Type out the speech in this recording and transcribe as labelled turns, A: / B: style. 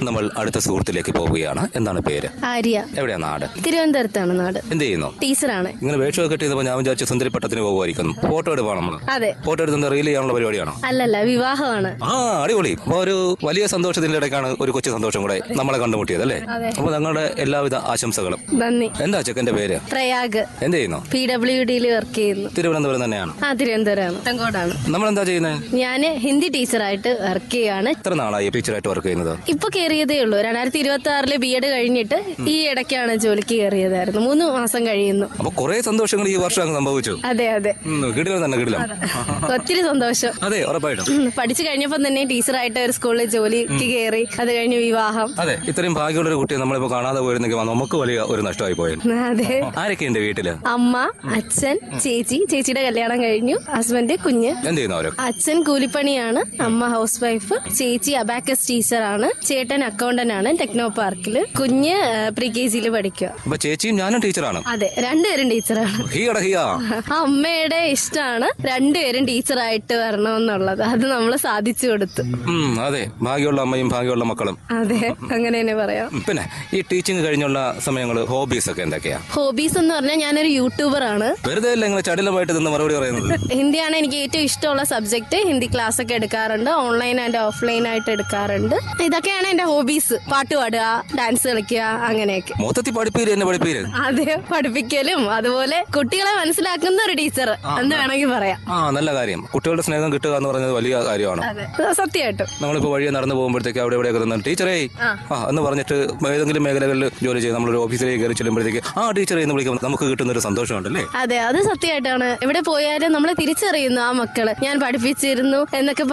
A: നമ്മൾ അടുത്ത സുഹൃത്തിലേക്ക് പോവുകയാണ് എന്താണ് പേര്
B: ആര്യ
A: എവിടെയാ നാട്
B: തിരുവനന്തപുരത്താണ് നാട്
A: എന്ത് ചെയ്യുന്നു
B: ടീച്ചറാണ്
A: ഇങ്ങനെ വേഷമൊക്കെ കെട്ടിയപ്പോൾ ഞാൻ വിചാരിച്ചു സുന്ദരിപ്പട്ടത്തിന് പോകുമായിരിക്കും ഫോട്ടോ എടുക്കണം നമ്മൾ
B: അതെ
A: ഫോട്ടോ എടുത്ത് റീൽ ചെയ്യാനുള്ള പരിപാടിയാണോ
B: അല്ലല്ല വിവാഹമാണ്
A: ആ അടിപൊളി അപ്പൊ ഒരു വലിയ സന്തോഷത്തിന്റെ ഇടയ്ക്കാണ് ഒരു കൊച്ചു സന്തോഷം കൂടെ നമ്മളെ കണ്ടുമുട്ടിയത് അല്ലേ
B: അതെ.
A: അപ്പൊ ഞങ്ങളുടെ എല്ലാവിധ ആശംസകളും
B: നന്ദി
A: എന്താ ചെക്കന്റെ പേര്
B: പ്രയാഗ്
A: എന്ത് ചെയ്യുന്നു
B: പി ഡബ്ല്യു ഡിയിൽ വർക്ക് ചെയ്യുന്നു
A: തിരുവനന്തപുരം തന്നെയാണ്
B: ആ തിരുവനന്തപുരമാണ് തങ്കോടാണ്
A: നമ്മൾ എന്താ ചെയ്യുന്നത്
B: ഞാന് ഹിന്ദി ടീച്ചറായിട്ട് വർക്ക് ചെയ്യാണ്
A: എത്ര നാളായി ടീച്ചറായിട്ട് വർക്ക് ചെയ്യുന്നത്
B: ഇപ്പൊ കയറിയതേ ഉള്ളൂ രണ്ടായിരത്തി ഇരുപത്തി ആറില് ബി എഡ് കഴിഞ്ഞിട്ട് ഈ ഇടയ്ക്കാണ് ജോലിക്ക് കയറിയതായിരുന്നു മൂന്ന് മാസം കഴിയുന്നു
A: അപ്പൊ കുറെ സന്തോഷങ്ങൾ ഈ വർഷം അങ്ങ് സംഭവിച്ചു
B: അതെ അതെ
A: ഉം, കിടിലം തന്നെ കിടിലം
B: ഒത്തിരി സന്തോഷം
A: അതെ ഉറപ്പായിട്ടും
B: ഉം, പഠിച്ചു കഴിഞ്ഞപ്പം തന്നെ ടീച്ചറായിട്ട് ഒരു സ്കൂളിൽ ജോലിക്ക് കയറി അത് കഴിഞ്ഞ് വിവാഹം
A: അതെ ഇത്രയും ഭാഗ്യമുള്ള ഒരു കുട്ടിയെ നമ്മളിപ്പോ കാണാതെ പോയിരുന്നെങ്കിൽ നമുക്ക് വലിയ ഒരു നഷ്ടമായി പോയത്
B: അതെ
A: ആരൊക്കെയുണ്ട് വീട്ടില്
B: അമ്മ അച്ഛൻ ചേച്ചി ചേച്ചിയുടെ കല്യാണം കഴിഞ്ഞു ഹസ്ബൻഡ് കുഞ്ഞ്
A: എന്ത് ചെയ്യുന്നു അവരൊക്കെ
B: അച്ഛൻ കൂലിപ്പണിയാണ് അമ്മ ഹൗസ് വൈഫ് ചേച്ചി അബാക്കസ് ടീച്ചറാണ് ചേട്ടൻ അക്കൗണ്ടന്റ് ആണ് ടെക്നോ പാർക്കിൽ കുഞ്ഞ് പ്രീ കെ ജിയിൽ പഠിക്കുക
A: അപ്പൊ ചേച്ചിയും ഞാനും ടീച്ചറാണ്
B: അതെ രണ്ടുപേരും ടീച്ചറാണ്
A: ഹീയട ഹിയ
B: അമ്മയുടെ ഇഷ്ടമാണ് രണ്ടുപേരും ടീച്ചറായിട്ട് വരണമെന്നുള്ളത് അത് നമ്മൾ സാധിച്ചു കൊടുത്തു
A: ഉം അതെ ഭാഗ്യമുള്ള അമ്മയും ഭാഗ്യമുള്ള മക്കളും
B: അതെ അങ്ങനെ തന്നെ പറയാം
A: ഉം, പിന്നെ ഈ ടീച്ചിങ് കഴിഞ്ഞുള്ള സമയങ്ങൾ ഹോബീസ് ഒക്കെ എന്തൊക്കെയാ
B: ഹോബീസ് എന്ന് പറഞ്ഞാൽ ഞാനൊരു യൂട്യൂബറാണ്
A: വെറുതെ അല്ല നിങ്ങൾ ചടിലമായിട്ട് നിന്ന് മറുപടി പറയുന്നത്
B: ഹിന്ദിയാണ് എനിക്ക് ഏറ്റവും ഇഷ്ടമുള്ള സബ്ജക്ട് ഹിന്ദി ക്ലാസ് ഒക്കെ എടുക്കാറുണ്ട് ഓൺലൈൻ ആൻഡ് ഓഫ്ലൈൻ ആയിട്ട് എടുക്കാറുണ്ട് ഇതൊക്കെയാണ് എന്റെ ഹോബീസ് പാട്ട് പാടുക ഡാൻസ് കളിക്കുക അങ്ങനെയൊക്കെ
A: മൊത്തത്തിൽ പഠിപ്പീര് എന്നെ പഠിപ്പീര്
B: അതെ പഠിപ്പിക്കലും അതുപോലെ കുട്ടികളെ മനസ്സിലാക്കുന്ന ഒരു ടീച്ചർ എന്ന് വേണമെങ്കിൽ പറയാം
A: ആ നല്ല കാര്യം കുട്ടികളുടെ സ്നേഹം കിട്ടുക എന്ന് പറയുന്നത് വലിയ കാര്യമാണ്
B: അതെ സത്യമായിട്ടും
A: നമ്മളിപ്പോ വഴിയെ നടന്നു പോകുമ്പോഴത്തേക്ക് അവിടെ എവിടെയൊക്കെ നിന്ന് ടീച്ചറേ ആ എന്ന് പറഞ്ഞിട്ട് ഏതെങ്കിലും മേഖലകളിൽ ജോലി ചെയ്ത് നമ്മളൊരു ഓഫീസിലേക്ക് കയറി ചെല്ലുമ്പോഴത്തേക്ക് ആ ടീച്ചറെ എന്ന് വിളിക്കുമ്പോൾ നമുക്ക് കിട്ടുന്ന ഒരു സന്തോഷമുണ്ടല്ലേ
B: അതെ അത് സത്യമായിട്ടാണ് എവിടെ പോയാലും നമ്മളെ തിരിച്ചറിയുന്നു ആ മക്കള് ഞാൻ പഠിപ്പിച്ചിരുന്നു എന്നൊക്കെ